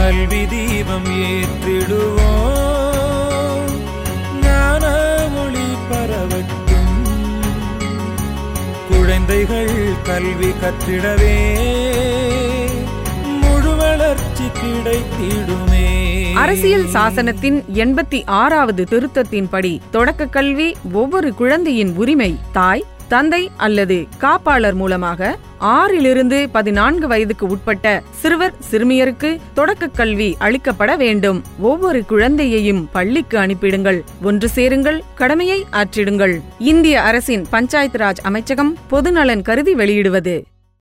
கல்வி தீபம் ஏற்றிடுவோம் ஞான ஒளி பரவட்டும் குழந்தைகள் கல்வி கற்றிடவே முழு வளர்ச்சி கிடைத்திடுமே அரசியல் சாசனத்தின் எண்பத்தி ஆறாவது திருத்தத்தின்படி தொடக்க கல்வி ஒவ்வொரு குழந்தையின் உரிமை தாய் தந்தை அல்லது காப்பாளர் மூலமாக ஆறிலிருந்து பதினான்கு வயதுக்கு உட்பட்ட சிறுவர் சிறுமியருக்கு தொடக்க கல்வி அளிக்கப்பட வேண்டும் ஒவ்வொரு குழந்தையையும் பள்ளிக்கு அனுப்பிடுங்கள் ஒன்று சேருங்கள் கடமையை ஆற்றிடுங்கள் இந்திய அரசின் பஞ்சாயத்து ராஜ் அமைச்சகம் பொதுநலன் கருதி வெளியிடுவது